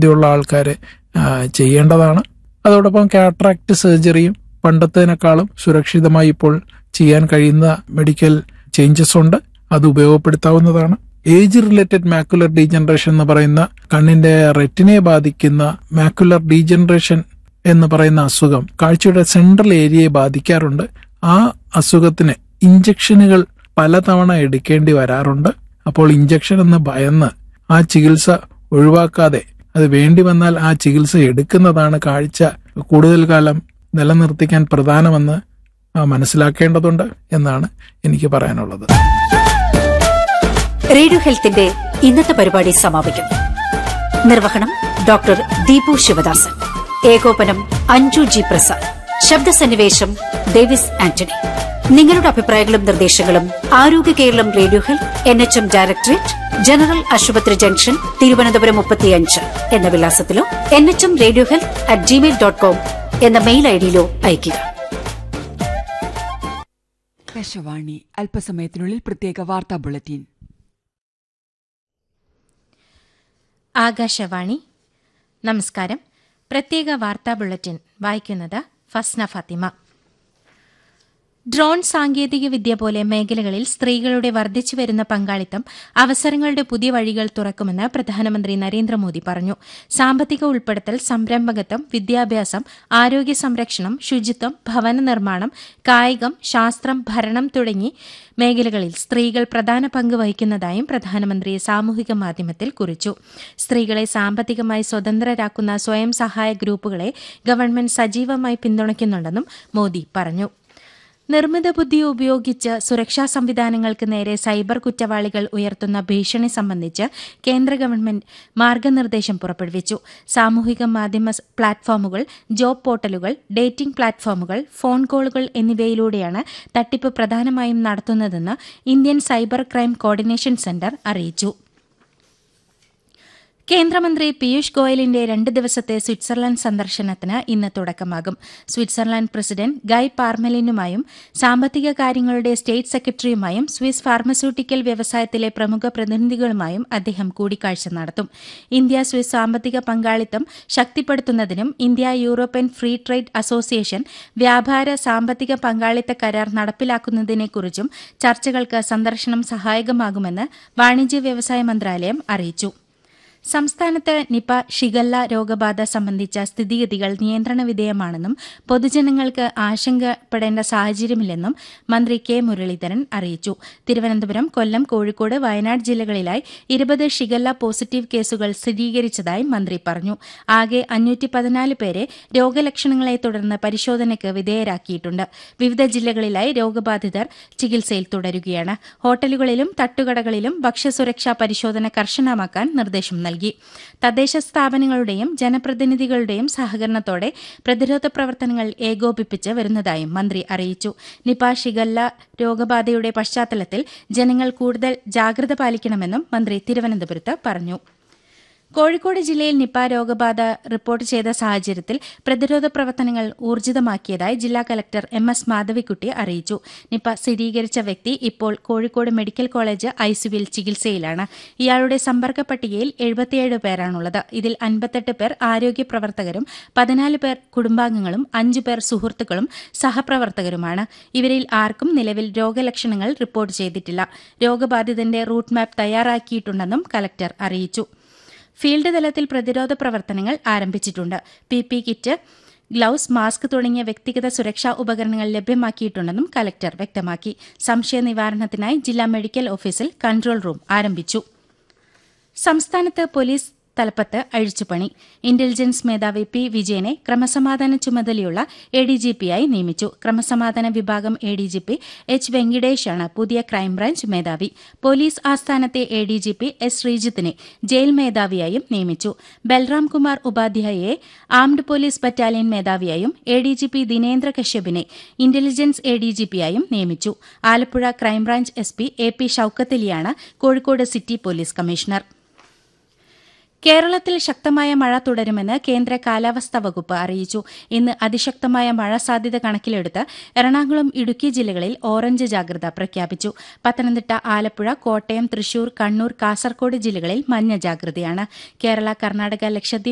സാധ്യതയുള്ള ആൾക്കാർ ചെയ്യേണ്ടതാണ് അതോടൊപ്പം കാട്രാക്ട് സർജറിയും പണ്ടത്തേനേക്കാളും സുരക്ഷിതമായി ഇപ്പോൾ ചെയ്യാൻ കഴിയുന്ന മെഡിക്കൽ ചേഞ്ചസ് ഉണ്ട് അത് ഉപയോഗപ്പെടുത്താവുന്നതാണ് ഏജ് റിലേറ്റഡ് മാക്കുലർ ഡീജനറേഷൻ എന്ന് പറയുന്ന കണ്ണിന്റെ റെറ്റിനെ ബാധിക്കുന്ന മാക്കുലർ ഡീജനറേഷൻ എന്ന് പറയുന്ന അസുഖം കാഴ്ചയുടെ സെൻട്രൽ ഏരിയയെ ബാധിക്കാറുണ്ട് ആ അസുഖത്തിന് ഇഞ്ചക്ഷനുകൾ പലതവണ എടുക്കേണ്ടി വരാറുണ്ട് അപ്പോൾ ഇഞ്ചക്ഷൻ എന്ന് ഭയന്ന് ആ ചികിത്സ ഒഴിവാക്കാതെ അത് വേണ്ടി വന്നാൽ ആ ചികിത്സ എടുക്കുന്നതാണ് കാഴ്ച കൂടുതൽ കാലം നിലനിർത്തിക്കാൻ പ്രധാനമെന്ന് ആ, മനസ്സിലാക്കേണ്ടതുണ്ട് എന്നാണ് എനിക്ക് പറയാനുള്ളത് റേഡിയോ ഹെൽത്തിന്റെ ഇന്നത്തെ പരിപാടി സമാപിക്കുന്നു നിർവഹണം ഡോക്ടർ ദീപു ശിവദാസൻ ഏകോപനം അഞ്ജു ജി പ്രസാദ് ശബ്ദസന്നിവേശം ഡേവിസ് ആന്റണി നിങ്ങളുടെ അഭിപ്രായങ്ങളും നിർദ്ദേശങ്ങളും Arogya Keralam radio health N H M directorate general ആശുപത്രി ജംഗ്ഷൻ തിരുവനന്തപുരം മുപ്പത്തിയഞ്ച് എന്ന വിലാസത്തിലോ N H M radio health at Gmail dot com എന്ന മെയിൽ ഐഡിയിലോ അയയ്ക്കുക ആകാശവാണി അല്പസമയത്തിനുള്ളിൽ പ്രത്യേക വാർത്താ ബുള്ളറ്റിൻ ആകാശവാണി നമസ്കാരം പ്രത്യേക വാർത്താ ബുള്ളറ്റിൻ വായിക്കുന്നത് ഫസ്ന ഫാത്തിമ ഡ്രോൺ സാങ്കേതിക വിദ്യ പോലെ മേഖലകളിൽ സ്ത്രീകളുടെ വർദ്ധിച്ചുവരുന്ന പങ്കാളിത്തം അവസരങ്ങളുടെ പുതിയ വഴികൾ തുറക്കുമെന്ന് പ്രധാനമന്ത്രി നരേന്ദ്രമോദി പറഞ്ഞു സാമ്പത്തിക ഉൾപ്പെടുത്തൽ സംരംഭകത്വം വിദ്യാഭ്യാസം ആരോഗ്യ സംരക്ഷണം ശുചിത്വം ഭവന നിർമ്മാണം കായികം ശാസ്ത്രം ഭരണം തുടങ്ങി മേഖലകളിൽ സ്ത്രീകൾ പ്രധാന പങ്ക് വഹിക്കുന്നതായും പ്രധാനമന്ത്രി സാമൂഹിക മാധ്യമത്തിൽ കുറിച്ചു സ്ത്രീകളെ സാമ്പത്തികമായി സ്വതന്ത്രരാക്കുന്ന സ്വയം സഹായ ഗ്രൂപ്പുകളെ ഗവൺമെന്റ് സജീവമായി പിന്തുണയ്ക്കുന്നുണ്ടെന്നും മോദി പറഞ്ഞു നിർമ്മിത ബുദ്ധി ഉപയോഗിച്ച് സുരക്ഷാ സംവിധാനങ്ങൾക്ക് നേരെ സൈബർ കുറ്റവാളികൾ ഉയർത്തുന്ന ഭീഷണി സംബന്ധിച്ച് കേന്ദ്ര ഗവൺമെന്റ് മാർഗനിർദ്ദേശം പുറപ്പെടുവിച്ചു സാമൂഹിക മാധ്യമ സ് പ്ലാറ്റ്ഫോമുകൾ ജോബ് പോർട്ടലുകൾ ഡേറ്റിംഗ് പ്ലാറ്റ്ഫോമുകൾ ഫോൺ കോളുകൾ എന്നിവയിലൂടെയാണ് തട്ടിപ്പ് പ്രധാനമായും നടത്തുന്നതെന്ന് Indian cyber crime coordination centre അറിയിച്ചു കേന്ദ്രമന്ത്രി പീയൂഷ് ഗോയലിന്റെ രണ്ട് ദിവസത്തെ സ്വിറ്റ്സർലൻഡ് സന്ദർശനത്തിന് ഇന്ന് തുടക്കമാകും സ്വിറ്റ്സർലൻഡ് പ്രസിഡന്റ് ഗൈ പാർമെലിനുമായും സാമ്പത്തിക കാര്യങ്ങളുടെ സ്റ്റേറ്റ് സെക്രട്ടറിയുമായും സ്വിസ് ഫാർമസ്യൂട്ടിക്കൽ വ്യവസായത്തിലെ പ്രമുഖ പ്രതിനിധികളുമായും അദ്ദേഹം കൂടിക്കാഴ്ച നടത്തും ഇന്ത്യ സ്വിസ് സാമ്പത്തിക പങ്കാളിത്തം ശക്തിപ്പെടുത്തുന്നതിനും India European free trade association വ്യാപാര സാമ്പത്തിക പങ്കാളിത്ത കരാർ നടപ്പിലാക്കുന്നതിനെക്കുറിച്ചും ചർച്ചകൾക്ക് സന്ദർശനം സഹായകമാകുമെന്ന് വാണിജ്യ വ്യവസായ മന്ത്രാലയം അറിയിച്ചു സംസ്ഥാനത്ത് നിപ ഷിഗല്ല രോഗബാധ സംബന്ധിച്ച സ്ഥിതിഗതികൾ നിയന്ത്രണ വിധേയമാണെന്നും പൊതുജനങ്ങൾക്ക് ആശങ്കപ്പെടേണ്ട സാഹചര്യമില്ലെന്നും മന്ത്രി കെ മുരളീധരൻ അറിയിച്ചു തിരുവനന്തപുരം കൊല്ലം കോഴിക്കോട് വയനാട് ജില്ലകളിലായി ഇരുപത് ഷിഗല്ല പോസിറ്റീവ് കേസുകൾ സ്ഥിരീകരിച്ചതായി മന്ത്രി പറഞ്ഞു ആകെ അഞ്ഞൂറ്റി പതിനാല് പേരെ രോഗലക്ഷണങ്ങളെ തുടർന്ന് പരിശോധനയ്ക്ക് വിധേയരാക്കിയിട്ടുണ്ട് വിവിധ ജില്ലകളിലായി രോഗബാധിതർ ചികിത്സയിൽ തുടരുകയാണ് ഹോട്ടലുകളിലും തട്ടുകടകളിലും ഭക്ഷ്യസുരക്ഷാ പരിശോധന കർശനമാക്കാൻ നിർദ്ദേശം നൽകി തദ്ദേശ സ്ഥാപനങ്ങളുടെയും ജനപ്രതിനിധികളുടെയും സഹകരണത്തോടെ പ്രതിരോധ പ്രവർത്തനങ്ങൾ ഏകോപിപ്പിച്ച് വരുന്നതായും മന്ത്രി അറിയിച്ചു നിപ ഷിഗല്ല രോഗബാധയുടെ പശ്ചാത്തലത്തിൽ ജനങ്ങൾ കൂടുതൽ ജാഗ്രത പാലിക്കണമെന്നും മന്ത്രി തിരുവനന്തപുരത്ത് പറഞ്ഞു കോഴിക്കോട് ജില്ലയിൽ നിപ രോഗബാധ റിപ്പോർട്ട് ചെയ്ത സാഹചര്യത്തിൽ പ്രതിരോധ പ്രവർത്തനങ്ങൾ ഊർജിതമാക്കിയതായി ജില്ലാ കലക്ടർ എം എസ് മാധവിക്കുട്ടി അറിയിച്ചു നിപ സ്ഥിരീകരിച്ച വ്യക്തി ഇപ്പോൾ കോഴിക്കോട് മെഡിക്കൽ കോളേജ് ഐസിയുവിൽ ചികിത്സയിലാണ് ഇയാളുടെ സമ്പർക്ക പട്ടികയിൽ എഴുപത്തിയേഴ് പേരാണുള്ളത് ഇതിൽ അൻപത്തെട്ട് പേർ ആരോഗ്യ പ്രവർത്തകരും പതിനാല് പേർ കുടുംബാംഗങ്ങളും അഞ്ചു പേർ സുഹൃത്തുക്കളും സഹപ്രവർത്തകരുമാണ് ഇവരിൽ ആർക്കും നിലവിൽ രോഗലക്ഷണങ്ങൾ റിപ്പോർട്ട് ചെയ്തിട്ടില്ല രോഗബാധിതന്റെ റൂട്ട് മാപ്പ് തയ്യാറാക്കിയിട്ടുണ്ടെന്നും കലക്ടർ അറിയിച്ചു ഫീൽഡ് തലത്തിൽ പ്രതിരോധ പ്രവർത്തനങ്ങൾ ആരംഭിച്ചിട്ടുണ്ട് P P kit gloves mask തുടങ്ങിയ വ്യക്തിഗത സുരക്ഷാ ഉപകരണങ്ങൾ ലഭ്യമാക്കിയിട്ടുണ്ടെന്നും കലക്ടർ വ്യക്തമാക്കി സംശയ നിവാരണത്തിനായി ജില്ലാ മെഡിക്കൽ ഓഫീസിൽ കൺട്രോൾ റൂം ആരംഭിച്ചു സംസ്ഥാനത്ത് പോലീസ് തലപ്പത്ത് അഴിച്ചുപണി ഇന്റലിജൻസ് മേധാവി പി വിജയനെ ക്രമസമാധാന ചുമതലയുള്ള എ ഡി ജി പിയായി നിയമിച്ചു ക്രമസമാധാന വിഭാഗം A D G P H വെങ്കിടേഷാണ് പുതിയ ക്രൈംബ്രാഞ്ച് മേധാവി പോലീസ് ആസ്ഥാനത്തെ A D G P S ശ്രീജിത്തിനെ ജയിൽ മേധാവിയായും നിയമിച്ചു ബൽറാം കുമാർ ഉപാധ്യായയെ ആംഡ് പോലീസ് ബറ്റാലിയൻ മേധാവിയായും A D G P Dinendra കശ്യപിനെ ഇന്റലിജൻസ് എ ഡി ജി പിയായും നിയമിച്ചു Alappuzha crime branch S P A P ഷൌക്കത്തലിയാണ് കോഴിക്കോട് സിറ്റി പോലീസ് കമ്മീഷണർ കേരളത്തിൽ ശക്തമായ മഴ തുടരുമെന്ന് കേന്ദ്ര കാലാവസ്ഥാ വകുപ്പ് അറിയിച്ചു ഇന്ന് അതിശക്തമായ മഴ സാധ്യത കണക്കിലെടുത്ത് എറണാകുളം ഇടുക്കി ജില്ലകളിൽ ഓറഞ്ച് ജാഗ്രത പ്രഖ്യാപിച്ചു പത്തനംതിട്ട ആലപ്പുഴ കോട്ടയം തൃശൂർ കണ്ണൂർ കാസർകോട് ജില്ലകളിൽ മഞ്ഞ ജാഗ്രതയാണ് കേരള കർണാടക ലക്ഷദ്വീപ്